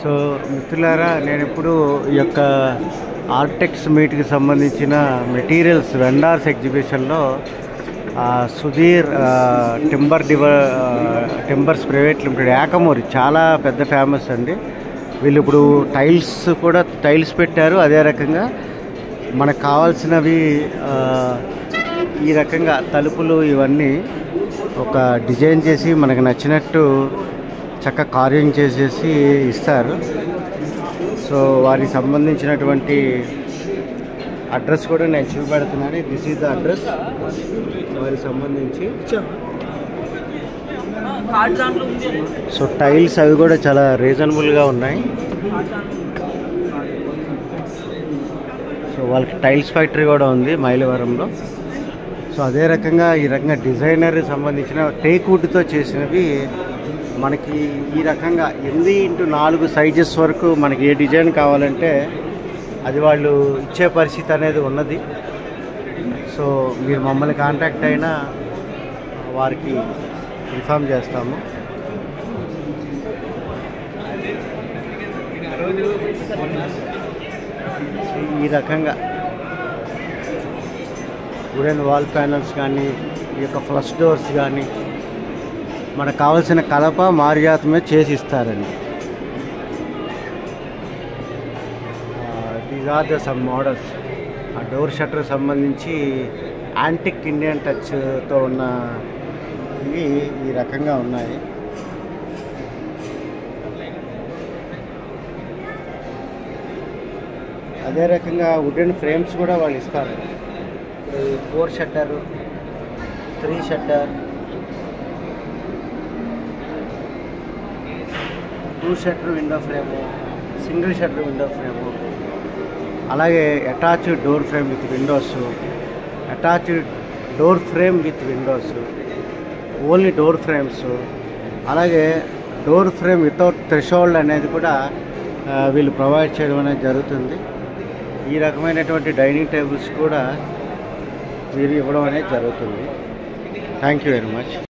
so మిత్రులారా నేను ఇప్పుడు ఈ యొక్క ఆర్టెక్స్ మీట్కి సంబంధించిన మెటీరియల్స్ వెండార్స్ ఎగ్జిబిషన్లో ఆ, సుధీర్ ఆ, టింబర్ డివ ఆ, టింబర్స్ ప్రైవేట్ లిమిటెడ్ యాకమూరి చాలా పెద్ద ఫేమస్ అండి వీళ్ళు ఇప్పుడు టైల్స్ కూడా టైల్స్ పెట్టారు అదే రకంగా మనకు కావాల్సినవి ఆ, ఈ రకంగా తలుపులు ఇవన్నీ ఒక డిజైన్ చేసి మనకు నచ్చినట్టు చక్కగా కార్వింగ్ చేసేసి ఇస్తారు సో వారికి సంబంధించినటువంటి అడ్రస్ కూడా నేను చూపెడుతున్నాను దిస్ ఈజ్ ద అడ్రస్ వారికి సంబంధించి కార్డ్ దాంట్లో ఉంది సో టైల్స్ అవి కూడా చాలా రీజనబుల్గా ఉన్నాయి సో వాళ్ళకి టైల్స్ ఫ్యాక్టరీ కూడా ఉంది మైలవరంలో సో అదే రకంగా ఈ రకంగా డిజైనర్ సంబంధించిన టేక్ వుడ్తో చేసినవి మనకి ఈ రకంగా ఎనిమిది ఇంటూ నాలుగు సైజెస్ వరకు మనకి ఏ డిజైన్ కావాలంటే అది వాళ్ళు ఇచ్చే పరిస్థితి అనేది ఉన్నది సో మీరు మమ్మల్ని కాంటాక్ట్ అయినా వారికి ఇన్ఫామ్ చేస్తాము సో ఈ రకంగా వుడెన్ వాల్ ప్యానల్స్ కానీ ఈ యొక్క ఫ్లష్ డోర్స్ కానీ మనకు కావాల్సిన కలప మార్యాతమే చేసి ఇస్తారండి these are the some models ఆ డోర్ షట్టర్ సంబంధించి యాంటిక్ ఇండియన్ టచ్తో ఉన్న ఇవి ఈ రకంగా ఉన్నాయి అదే రకంగా వుడెన్ ఫ్రేమ్స్ కూడా వాళ్ళు ఇస్తారు four shutter three shutter two shutter window frame single shutter window frame అలాగే attached door frame with windows attached door frame with windows only door frames అలాగే డోర్ ఫ్రేమ్ వితౌట్ థ్రెషోల్డ్ అనేది కూడా ఆ, వీళ్ళు provide చేయడం అనేది జరుగుతుంది ఈ రకమైనటువంటి డైనింగ్ టేబుల్స్ కూడా వీరు ఇవ్వడం అనేది జరుగుతుంది థ్యాంక్ యూ వెరీ మచ్